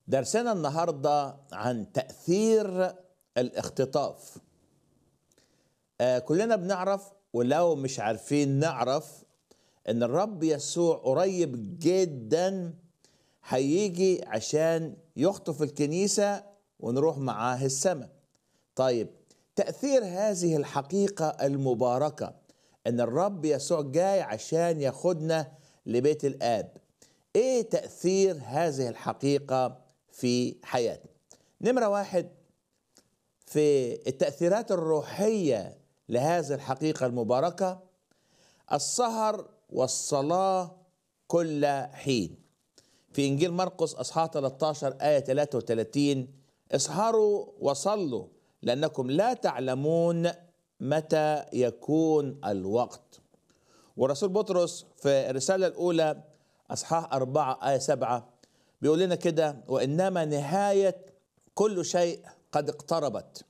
درسنا النهارده عن تأثير الاختطاف آه كلنا بنعرف ولو مش عارفين نعرف ان الرب يسوع قريب جدا هيجي عشان يخطف الكنيسة ونروح معاه السماء طيب تأثير هذه الحقيقة المباركة ان الرب يسوع جاي عشان ياخدنا لبيت الآب ايه تأثير هذه الحقيقة في حياتنا نمرة واحد في التأثيرات الروحية لهذه الحقيقة المباركة السهر والصلاة كل حين في إنجيل مرقس أصحاح 13 آية 33 اسهروا وصلوا لأنكم لا تعلمون متى يكون الوقت ورسول بطرس في الرسالة الأولى أصحاح 4 آية 7 بيقول لنا كده وإنما نهاية كل شيء قد اقتربت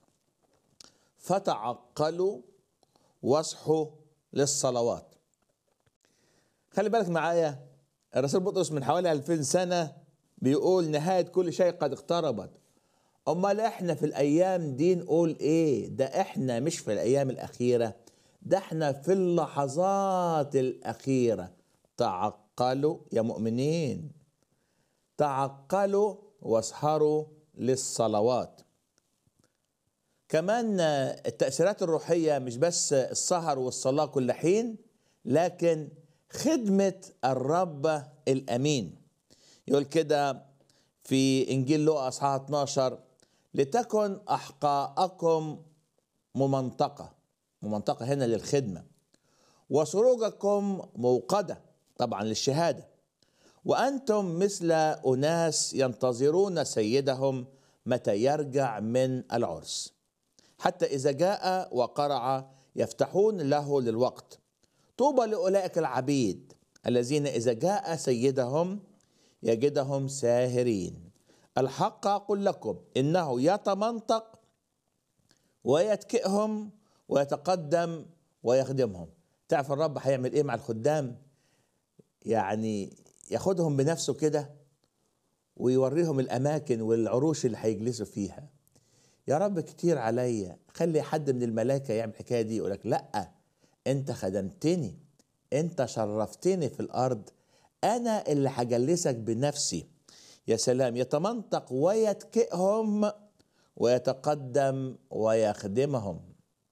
فتعقلوا واصحوا للصلوات خلي بالك معايا الرسول بطرس من حوالي 2000 سنة بيقول نهاية كل شيء قد اقتربت أمال إحنا في الأيام دي نقول إيه ده إحنا مش في الأيام الأخيرة ده إحنا في اللحظات الأخيرة تعقلوا يا مؤمنين تعقلوا واسهروا للصلوات كمان التأثيرات الروحية مش بس السهر والصلاة كل حين لكن خدمة الرب الأمين يقول كده في إنجيل لوقا أصحاح 12 لتكن أحقاءكم ممنطقة ممنطقة هنا للخدمة وسروجكم موقدة طبعا للشهادة وأنتم مثل أناس ينتظرون سيدهم متى يرجع من العرس حتى إذا جاء وقرع يفتحون له للوقت طوبى لأولئك العبيد الذين إذا جاء سيدهم يجدهم ساهرين الحق أقول لكم إنه يتمنطق ويتكئهم ويتقدم ويخدمهم تعرف الرب هيعمل إيه مع الخدام يعني ياخدهم بنفسه كده ويوريهم الأماكن والعروش اللي هيجلسوا فيها يا رب كتير عليا خلي حد من الملائكة يعمل الحكاية دي يقولك لأ أنت خدمتني أنت شرفتني في الأرض أنا اللي هجلسك بنفسي يا سلام يتمنطق ويتكئهم ويتقدم ويخدمهم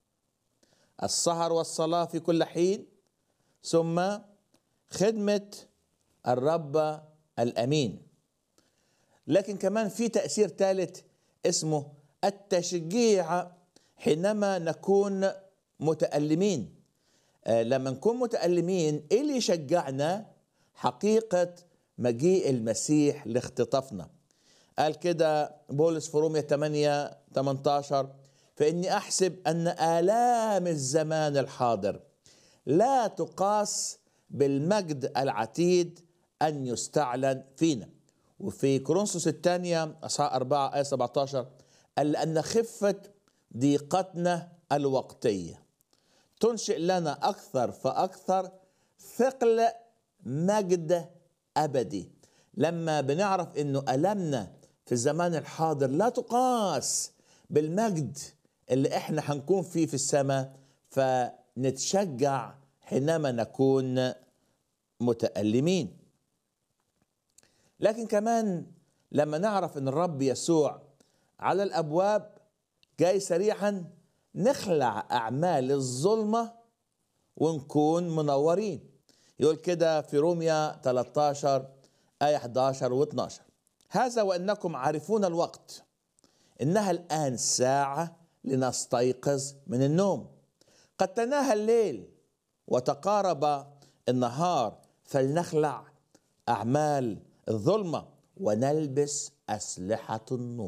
السهر والصلاة في كل حين ثم خدمة الرب الأمين لكن كمان في تأثير ثالث اسمه التشجيع حينما نكون متألمين آه لما نكون متألمين ايه اللي يشجعنا حقيقة مجيء المسيح لاختطافنا قال كده بولس في رومية 8 18 فإني أحسب أن آلام الزمان الحاضر لا تقاس بالمجد العتيد أن يستعلن فينا وفي كورنثوس الثانية أصحاح 4 آية 17 قال لأن خفة ضيقتنا الوقتية تنشئ لنا أكثر فأكثر ثقل مجد أبدي لما بنعرف أنه ألمنا في الزمان الحاضر لا تقاس بالمجد اللي احنا هنكون فيه في السماء فنتشجع حينما نكون متألمين لكن كمان لما نعرف ان الرب يسوع على الابواب جاي سريعا نخلع اعمال الظلمه ونكون منورين يقول كده في روميا 13 آية 11 و12 هذا وإنكم عارفون الوقت إنها الآن ساعة لنستيقظ من النوم قد تناهى الليل وتقارب النهار فلنخلع أعمال الظلمة ونلبس أسلحة النور